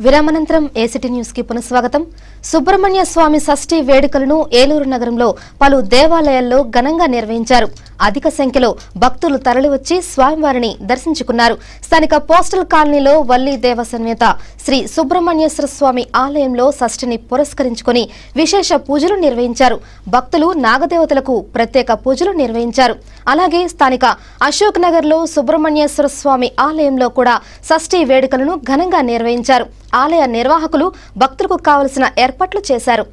విరామనంతరం ACT news కి పునఃస్వాగతం సుబ్రహ్మణ్య స్వామి షష్ఠి వేడుకలను ఏలూరు నగరంలో పలు దేవాలయాల్లో ఘనంగా నిర్వహించారు అధిక సంఖ్యలో భక్తులు తరలివచ్చి స్వామివారిని దర్శించుకున్నారు స్థానిక పోస్టల్ కాలనీలో వల్లి దేవసన్వేత శ్రీ సుబ్రహ్మణ్యేశ్వర స్వామి ఆలయంలో షష్ఠిని పురస్కరించుకుని విశేష పూజలు నిర్వహించారు భక్తులు నాగదేవతలకు ప్రత్యేక పూజలు నిర్వహించారు అలాగే స్థానిక అశోక్ నగర్ లో సుబ్రహ్మణ్యేశ్వర స్వామి ఆలయంలో కూడా షష్ఠి వేడుకలను ఘనంగా నిర్వహించారు ఆలయ నిర్వాహకులు భక్తులకు కావలసిన ఏర్పాట్లు చేశారు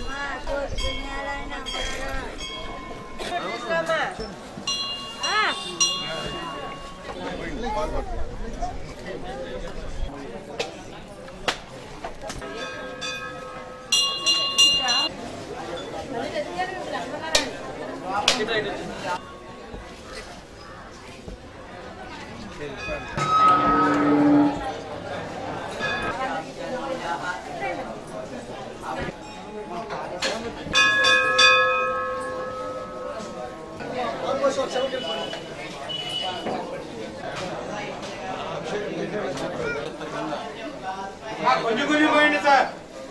కొంచెం కొంచెం పోయండి సార్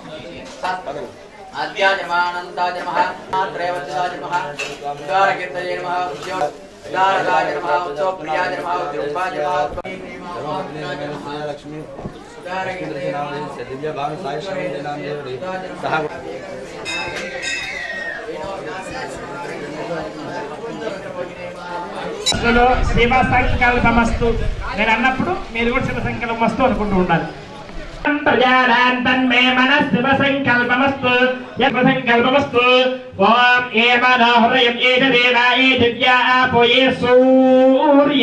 అద్యాజమానంతాయ నమః త్రైవత్యాయ నమః ఉదారకీర్తయ నమః ఉద్యోగ ఉదారకాయ నమః ఉత్సవప్రియాయ నమః ఉద్యోగాయ నమః లక్ష్మి ఉదారకీర్తయ నమః దివ్య భాను సాయి శ్రీ నామ దేవుడి సహా లో శివ సంకల్పమస్తు నేను అన్నప్పుడు మీరు కూడా శివ సంకల్పం వస్తూ అనుకుంటూ ఉండాలి ప్రజానాం తన్మే మనః శివ సంకల్పమస్తు యత్ సంకల్పమస్తు ఓం ఏమనో హృదయం ఏష దేవా ఏ దివ్యా ఆపో ఏ సూర్య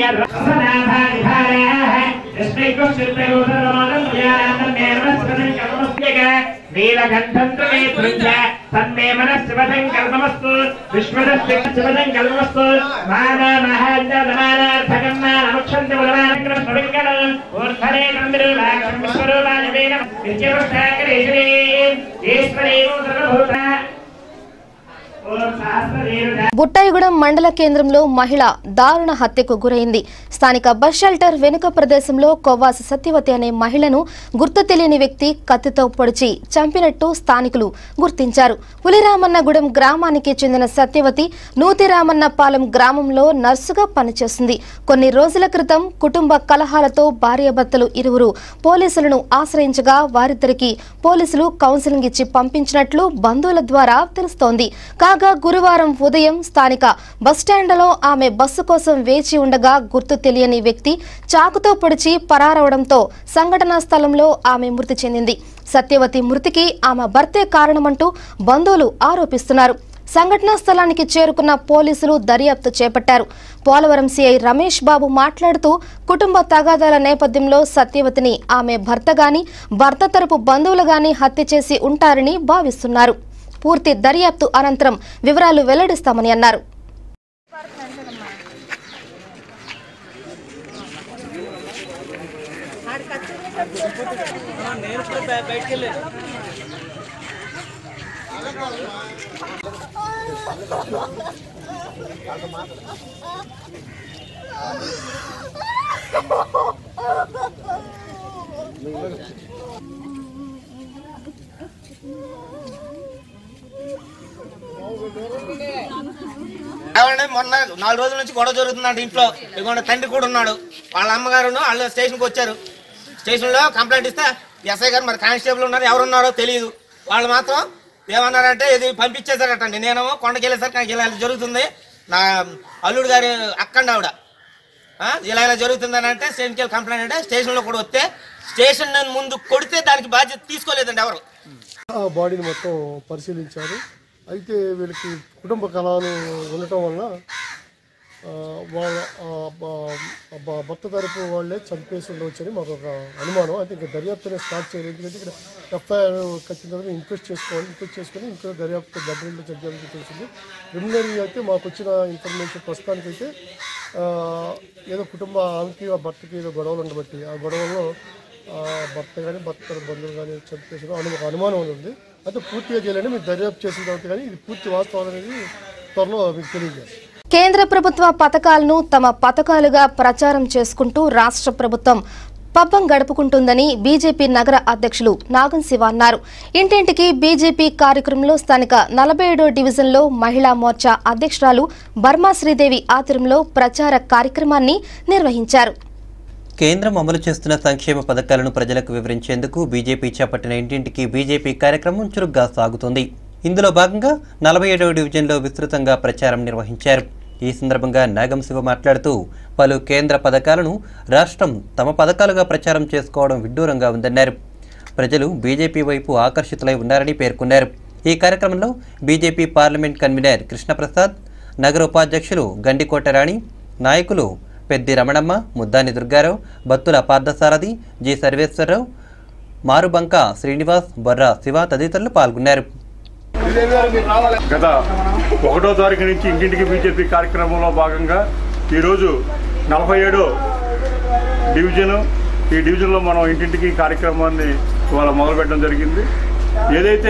నీలకంఠం త్రమే త్రించ తన్మే మనః శివ సంకల్పమస్తు విశ్వదస్య శివ సంకల్పమస్తు మాన మహాంత సమానార్థకం నముక్షంత బలవానక్రమ స్వవింకలం ఊర్ధరే నందిరూపాక్షం విశ్వరూపాయ వేన నిత్యవృష్టాకరేశ్వరీ ఈశ్వరీ సర్వభూత ఓం సహస్రదేవత బుట్టాయిగూడెం మండల కేంద్రంలో మహిళ దారుణ హత్యకు గురైంది స్థానిక బస్ షెల్టర్ వెనుక ప్రదేశంలో కొవ్వాసి సత్యవతి అనే మహిళను గుర్తు తెలియని వ్యక్తి కత్తితో పొడిచి చంపినట్టు స్థానికులు గుర్తించారు పులిరామన్నగూడెం గ్రామానికి చెందిన సత్యవతి నూతిరామన్నపాలెం గ్రామంలో నర్సుగా పనిచేస్తుంది కొన్ని రోజుల క్రితం కుటుంబ కలహాలతో భార్యాభర్తలు ఇరువురు పోలీసులను ఆశ్రయించగా వారిద్దరికి పోలీసులు కౌన్సిలింగ్ ఇచ్చి పంపించినట్లు బంధువుల ద్వారా తెలుస్తోంది కాగా గురువారం ఉదయం స్థానిక బస్టాండ్లో ఆమె బస్సు కోసం వేచి ఉండగా గుర్తు తెలియని వ్యక్తి చాకుతో పొడిచి పరారవడంతో సంఘటనా స్థలంలో ఆమె మృతి చెందింది సత్యవతి మృతికి ఆమె భర్తే కారణమంటూ బంధువులు ఆరోపిస్తున్నారు సంఘటనా స్థలానికి చేరుకున్న పోలీసులు దర్యాప్తు చేపట్టారు పోలవరం సిఐ రమేష్ బాబు మాట్లాడుతూ కుటుంబ తగాదాల నేపథ్యంలో సత్యవతిని ఆమె భర్త గాని భర్త తరపు బంధువులు గాని హత్య చేసి ఉంటారని భావిస్తున్నారు పూర్తి దర్యాప్తు అనంతరం వివరాలు వెల్లడిస్తామని అన్నారు ఏమంటే మొన్న నాలుగు రోజుల నుంచి గొడవ జరుగుతుందంట ఇంట్లో ఇదిగోండి తండ్రి కూడా ఉన్నాడు వాళ్ళ అమ్మగారు వాళ్ళు స్టేషన్కి వచ్చారు స్టేషన్లో కంప్లైంట్ ఇస్తే ఎస్ఐ గారు మరి కానిస్టేబుల్ ఉన్నారు ఎవరున్నారో తెలియదు వాళ్ళు మాత్రం ఏమన్నారంటే ఇది పంపించేశారటండి నేనేమో కొండకి వెళ్ళేసరికి ఇలా ఇలా జరుగుతుంది నా అల్లుడు గారి అక్కండి ఆవిడ ఆ, ఇలా ఇలా జరుగుతుందని అంటే స్టేషన్కి వెళ్ళి కంప్లైంట్ అంటే స్టేషన్లో కూడా వస్తే స్టేషన్ ముందు కొడితే దానికి బాధ్యత తీసుకోలేదండి ఎవరు ఆ బాడీని మొత్తం పరిశీలించారు అయితే వీళ్ళకి కుటుంబ కళాలు ఉండటం వలన ఆ, వాళ్ళ ఆ, బ- బ- భర్త తరపు వాళ్ళే చంపేసి ఉండవచ్చని మాకు ఒక అనుమానం అయితే ఇంకా దర్యాప్తునే స్టార్ట్ చేయలేదు ఎందుకంటే ఇక్కడ ఎఫ్ఐఆర్ ఖచ్చితంగా ఇన్క్వెస్ట్ చేసుకోవాలి ఇన్క్వెస్ట్ చేసుకొని ఇంకా దర్యాప్తు డబ్బులు చెక్ చేయాలని తెలిసింది ప్రిలిమినరీ అయితే మాకు వచ్చిన ఇన్ఫర్మేషన్ ప్రస్తుతానికైతే ఆ, ఏదో కుటుంబ ఆమెకి ఆ భర్తకి ఏదో గొడవలు ఉండబట్టి ఆ గొడవల్లో ఆ, భర్త కానీ భర్త బంధువులు కానీ చంపేసిన అను ఒక అనుమానం ఉంది అయితే పూర్తిగా చేయాలని మీరు దర్యాప్తు చేసిన తర్వాత కానీ ఇది పూర్తి వాస్తవం అనేది త్వరలో మీకు తెలియజేస్తాం కేంద్ర ప్రభుత్వ పథకాలను తమ పథకాలుగా ప్రచారం చేసుకుంటూ రాష్ట్ర ప్రభుత్వం పబ్బం గడుపుకుంటుందని బీజేపీ నగర అధ్యక్షులు నాగం శివ అన్నారు ఇంటింటికి బీజేపీ కార్యక్రమంలో స్థానిక నలభై ఏడో డివిజన్లో మహిళా మోర్చా అధ్యక్షురాలు బర్మా శ్రీదేవి ఆధ్వర్యంలో ప్రచార కార్యక్రమాన్ని నిర్వహించారు కేంద్రం అమలు చేస్తున్న సంక్షేమ పథకాలను ప్రజలకు వివరించేందుకు బీజేపీ చేపట్టిన ఇంటింటికి బీజేపీ కార్యక్రమం చురుగ్గా సాగుతుంది ఇందులో భాగంగా నలభై ఏడవ డివిజన్లో విస్తృతంగా ప్రచారం నిర్వహించారు ఈ సందర్భంగా నాగం శివ మాట్లాడుతూ పలు కేంద్ర పథకాలను రాష్ట్రం తమ పథకాలుగా ప్రచారం చేసుకోవడం విడ్డూరంగా ఉందన్నారు ప్రజలు బీజేపీ వైపు ఆకర్షితులై ఉన్నారని పేర్కొన్నారు ఈ కార్యక్రమంలో బీజేపీ పార్లమెంట్ కన్వీనర్ కృష్ణప్రసాద్ నగర ఉపాధ్యక్షులు గండికోట రాణి నాయకులు పెద్ది రమణమ్మ ముద్దాని దుర్గారావు బత్తుల పార్థసారథి జి సర్వేశ్వరరావు మారుబంక శ్రీనివాస్ బొర్రా శివ తదితరులు పాల్గొన్నారు గత ఒకటో తారీఖు నుంచి ఇంటింటికి బీజేపీ కార్యక్రమంలో భాగంగా ఈరోజు నలభై ఏడో డివిజను ఈ డివిజన్లో మనం ఇంటింటికి కార్యక్రమాన్ని ఇవాళ మొదలుపెట్టడం జరిగింది ఏదైతే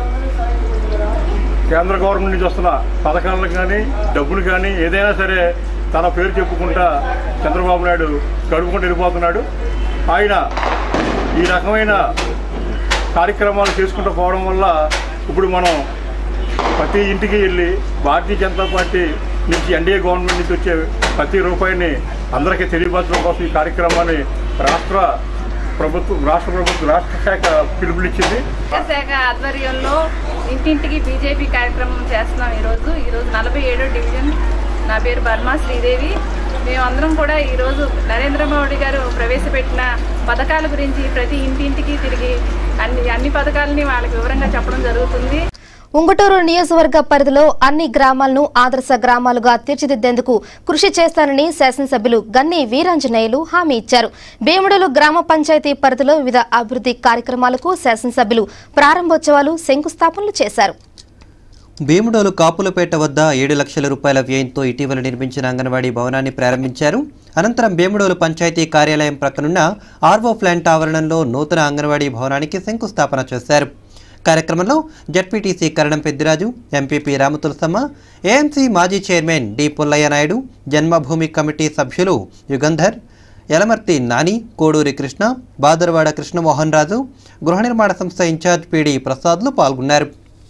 కేంద్ర గవర్నమెంట్ నుంచి వస్తున్న పథకాలను కానీ డబ్బులు కానీ ఏదైనా సరే తన పేరు చెప్పుకుంటా చంద్రబాబు నాయుడు గడుపుకుంటూ వెళ్ళిపోతున్నాడు ఆయన ఈ రకమైన కార్యక్రమాలు చేసుకుంటూ పోవడం వల్ల ఇప్పుడు మనం ప్రతి ఇంటికి వెళ్ళి భారతీయ జనతా పార్టీ నుంచి ఎన్డీఏ గవర్నమెంట్ నుంచి వచ్చే ప్రతి రూపాయిని అందరికీ తెలియపరచడం కోసం ఈ కార్యక్రమాన్ని రాష్ట్ర ప్రభుత్వం రాష్ట్ర ప్రభుత్వం రాష్ట్ర శాఖ పిలుపునిచ్చింది శాఖ ఆధ్వర్యంలో ఇంటింటికి బీజేపీ కార్యక్రమం చేస్తున్నాం ఈరోజు ఈరోజు నలభై ఏడో డివిజన్ నా పేరు బర్మా శ్రీదేవి మేమందరం కూడా ఈరోజు నరేంద్ర మోడీ గారు ప్రవేశపెట్టిన పథకాల గురించి ప్రతి ఇంటింటికి తిరిగి అన్ని అన్ని పథకాలని వాళ్ళకి వివరంగా చెప్పడం జరుగుతుంది ఉంగుటూరు నియోజకవర్గ పరిధిలో అన్ని గ్రామాలను ఆదర్శ గ్రామాలుగా తీర్చిదిద్దేందుకు కృషి చేస్తానని శాసనసభ్యులు గన్ని వీరాంజనేయులు హామీ ఇచ్చారు భీముడులు గ్రామ పంచాయతీ పరిధిలో వివిధ అభివృద్ధి కార్యక్రమాలకు శాసనసభ్యులు ప్రారంభోత్సవాలు శంకుస్థాపనలు చేశారు భీముడోలు కాపులపేట వద్ద ఏడు లక్షల రూపాయల వ్యయంతో ఇటీవల నిర్మించిన అంగన్వాడీ భవనాన్ని ప్రారంభించారు అనంతరం భీముడోలు పంచాయతీ కార్యాలయం ప్రక్కనున్న ఆర్వో ప్లాంట్ ఆవరణంలో నూతన అంగన్వాడీ భవనానికి శంకుస్థాపన చేశారు కార్యక్రమంలో ZPTC Karanam Peddiraju MPP Ramatulasamma AMC మాజీ chairman D Pullaiah Naidu Janmabhoomi committee సభ్యులు యుగంధర్ యలమర్తి నాని కోడూరి కృష్ణ బాదర్వాడ కృష్ణమోహన్ రాజు గృహ నిర్మాణ సంస్థ ఇన్ఛార్జ్ పీడి ప్రసాద్లు పాల్గొన్నారు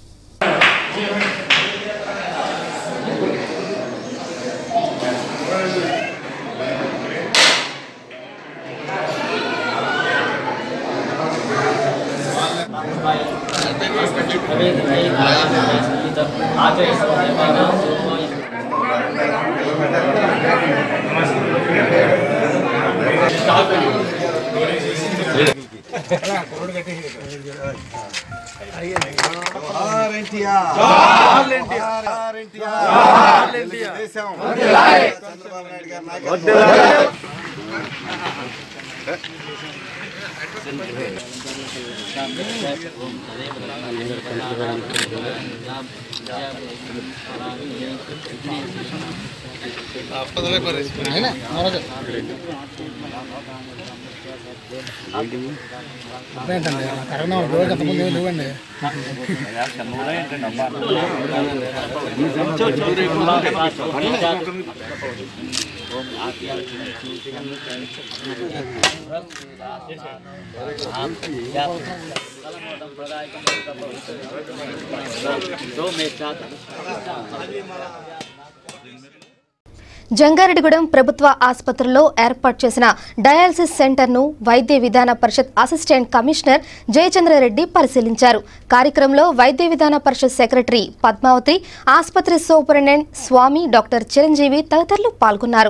జంగారెడ్డిగూడెం ప్రభుత్వ ఆసుపత్రిలో ఏర్పాటు చేసిన డయాలసిస్ సెంటర్ను వైద్య విధాన పరిషత్ అసిస్టెంట్ కమిషనర్ జయచంద్రారెడ్డి పరిశీలించారు కార్యక్రమంలో వైద్య విధాన పరిషత్ సెక్రటరీ పద్మావతి ఆసుపత్రి సూపరింటెండెంట్ స్వామి డాక్టర్ చిరంజీవి తదితరులు పాల్గొన్నారు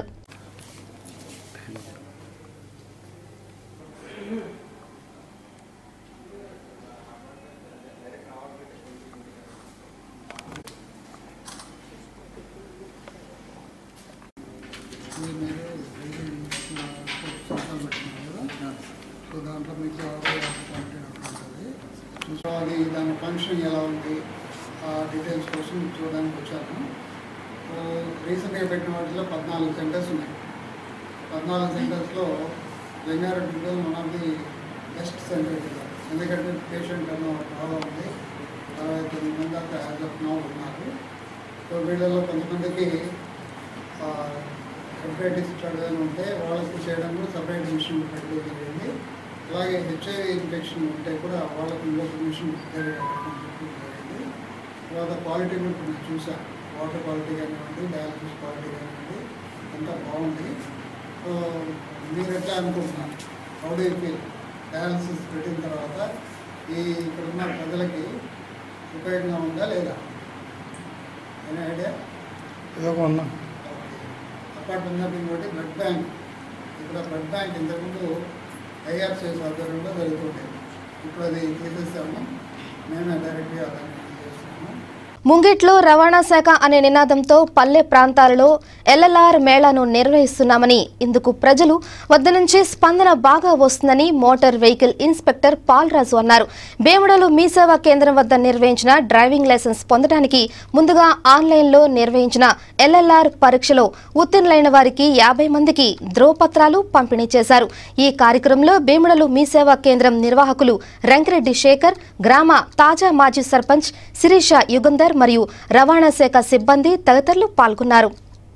సో దాంట్లో మీకు ఉంటుంది సో అది దాని ఫంక్షన్ ఎలా ఉంది ఆ డీటెయిల్స్ కోసం చూడడానికి వచ్చాను సో రీసెంట్గా పెట్టిన వాటిలో పద్నాలుగు సెంటర్స్ ఉన్నాయి పద్నాలుగు సెంటర్స్లో జంగారెడ్డిలో one of the best center ఎందుకంటే పేషెంట్ అన్న బాగా ఉంది అరవై తొమ్మిది మంది దాకా యాజ్ ఆఫ్ నౌ ఉన్నారు సో వీళ్ళలో కొంతమందికి హెపటైటిస్ ఏదైనా ఉంటే వాళ్ళకు చేయడానికి సపరేట్ మిషన్ పెట్టుకోవడం జరిగింది అలాగే హెచ్ఐవి ఇన్ఫెక్షన్ ఉంటే కూడా వాళ్ళకు ఇంకొక మిషన్ పెట్టడం జరిగింది తర్వాత క్వాలిటీ కూడా నేను చూసాను వాటర్ క్వాలిటీ కానివ్వండి డయాలసిస్ క్వాలిటీ కానివ్వండి అంతా బాగుంది సో మీరు ఎట్లా అనుకుంటున్నారు హౌ డూ ఫీల్ డయాలసిస్ పెట్టిన తర్వాత ఈ ఇక్కడున్న ప్రజలకి ఉపయోగంగా ఉందా లేదా అనే ఐడియా అపార్ట్ ఫ్రమ్ దట్ ఇంకోటి బ్లడ్ బ్యాంక్ ఇక్కడ బ్లడ్ బ్యాంక్ ఇంతకుముందు ఐఆర్సిఎస్ ఆధ్వర్యంలో జరుగుతుండేది ఇప్పుడు అది తీసేసాము మేమే డైరెక్ట్గా దాన్ని చేస్తున్నాము ముంగిట్లో రవాణా శాఖ అనే నినాదంతో పల్లె ప్రాంతాలలో ఎల్ఎల్ఆర్ మేళాను నిర్వహిస్తున్నామని ఇందుకు ప్రజలు వద్ద నుంచి స్పందన బాగా వస్తుందని మోటార్ వెహికల్ ఇన్స్పెక్టర్ పాల్రాజు అన్నారు భీముడలు మీ సేవా కేంద్రం వద్ద నిర్వహించిన డ్రైవింగ్ లైసెన్స్ పొందడానికి ముందుగా ఆన్లైన్లో నిర్వహించిన ఎల్ఎల్ఆర్ పరీక్షలో ఉత్తీర్ణులైన వారికి యాభై మందికి ధ్రువపత్రాలు పంపిణీ చేశారు ఈ కార్యక్రమంలో భీముడలు మీ సేవా కేంద్రం నిర్వాహకులు రంకిరెడ్డి శేఖర్ గ్రామ తాజా మాజీ సర్పంచ్ శిరీష యుగంధర్ మరియు రవాణా శాఖ సిబ్బంది తదితరులు పాల్గొన్నారు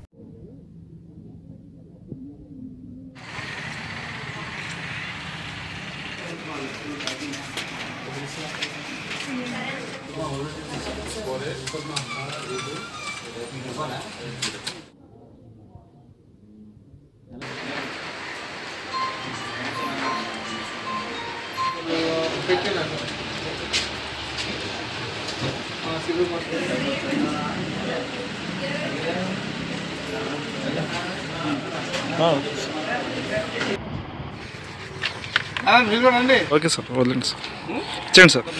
ఓకే సార్ వదిలేండి సార్ చేయండి సార్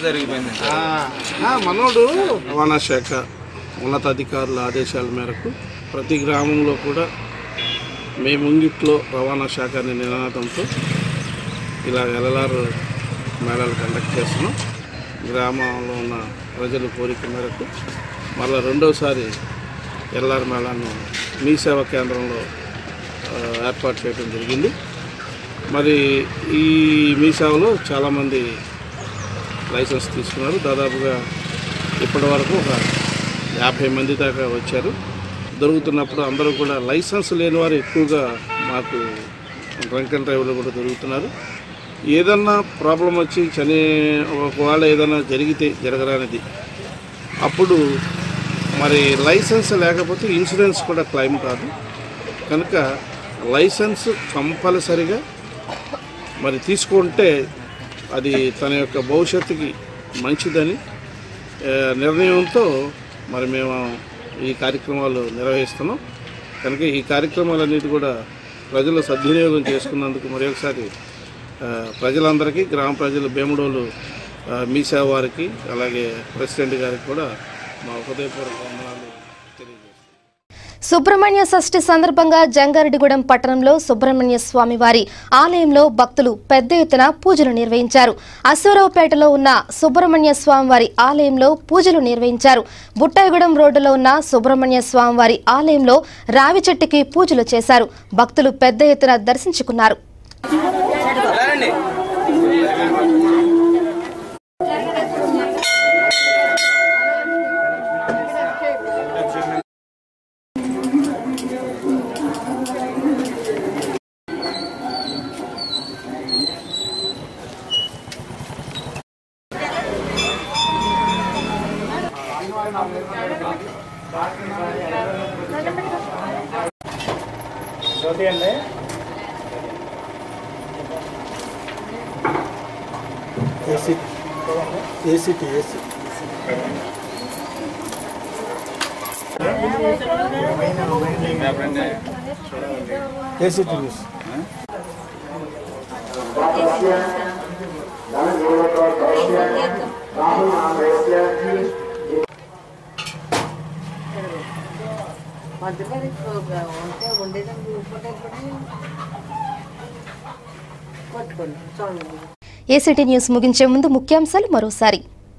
ఆ, మనోడు రవాణా శాఖ ఉన్నతాధికారుల ఆదేశాల మేరకు ప్రతి గ్రామంలో కూడా మీ ముంగిట్లో రవాణా శాఖ అనే నినాదంతో ఇలా ఎల్ఎల్ఆర్ మేళాలు కండక్ట్ చేస్తున్నాం గ్రామంలో ఉన్న ప్రజల కోరిక మేరకు మళ్ళీ రెండోసారి ఎల్ఆర్ మేళాను మీ సేవా కేంద్రంలో ఆ, ఏర్పాటు చేయడం జరిగింది మరి ఈ మీ సేవలో చాలామంది లైసెన్స్ తీసుకున్నారు దాదాపుగా ఇప్పటి వరకు ఒక యాభై మంది దాకా వచ్చారు దొరుకుతున్నప్పుడు అందరూ కూడా లైసెన్స్ లేని వారు ఎక్కువగా మాకు డ్రంక్ అండ్ డ్రైవర్లు కూడా దొరుకుతున్నారు ఏదన్నా ప్రాబ్లం వచ్చి చని ఒకవేళ ఏదైనా జరిగితే జరగరానిది అప్పుడు మరి లైసెన్స్ లేకపోతే ఇన్సూరెన్స్ కూడా క్లెయిమ్ కాదు కనుక లైసెన్స్ కంపల్సరిగా మరి తీసుకుంటే అది తన యొక్క భవిష్యత్తుకి మంచిదని ఆ, నిర్ణయంతో మరి మేము ఈ కార్యక్రమాలు నిర్వహిస్తున్నాం కనుక ఈ కార్యక్రమాలన్నిటి కూడా ప్రజలు సద్వినియోగం చేసుకున్నందుకు మరి ఒకసారి ఆ, ప్రజలందరికీ గ్రామ ప్రజలు భీముడోలు ఆ, మీ సేవ వారికి అలాగే ప్రెసిడెంట్ గారికి కూడా మా హృదయపూర్వక వందనాలు తెలియజేస్తున్నాం సుబ్రహ్మణ్య షష్ఠి సందర్భంగా జంగారెడ్డిగూడెం పట్టణంలో సుబ్రహ్మణ్య స్వామి వారి ఆలయంలో భక్తులు పెద్ద ఎత్తున పూజలు నిర్వహించారు అశ్వరావుపేటలో ఉన్న సుబ్రహ్మణ్య స్వామి వారి ఆలయంలో పూజలు నిర్వహించారు బుట్టాయిగూడెం రోడ్డులో ఉన్న సుబ్రహ్మణ్య స్వామి వారి ఆలయంలో రావి చెట్టుకి పూజలు చేశారు భక్తులు పెద్ద ఎత్తున దర్శించుకున్నారు జ్యోతి అండి AC ACT AC ACT news ACT news ముగించే ముందు ముఖ్యాంశాలు మరోసారి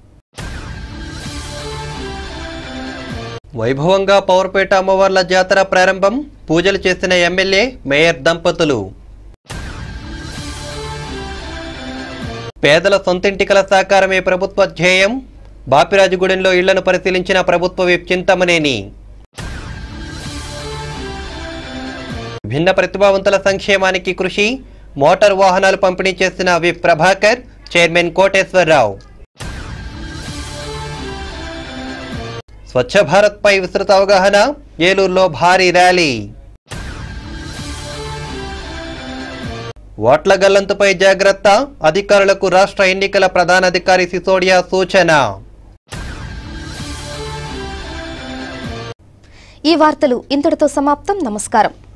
వైభవంగా పవర్పేట అమ్మవార్ల జాతర ప్రారంభం పూజలు చేసిన ఎమ్మెల్యే మేయర్ దంపతులు పేదల సొంతింటికల సాకారమే ప్రభుత్వ ధ్యేయం బాపిరాజుగూడెంలో ఇళ్లను పరిశీలించిన ప్రభుత్వ విప్ చింతమనేని భిన్న ప్రతిభావంతుల సంక్షేమానికి కృషి మోటార్ వాహనాలు పంపిణీ చేసిన వి ప్రభాకర్ చైర్మన్ కోటేశ్వరరావు స్వచ్ఛ భారత్ పై విస్తృత అవగాహన ఏలూరులో భారీ ర్యాలీ ఓట్ల గల్లంతుపై జాగ్రత్త అధికారులకు రాష్ట్ర ఎన్నికల ప్రధానాధికారి సిసోడియా సూచన ఈ వార్తలు ఇంతటితో సమాప్తం నమస్కారం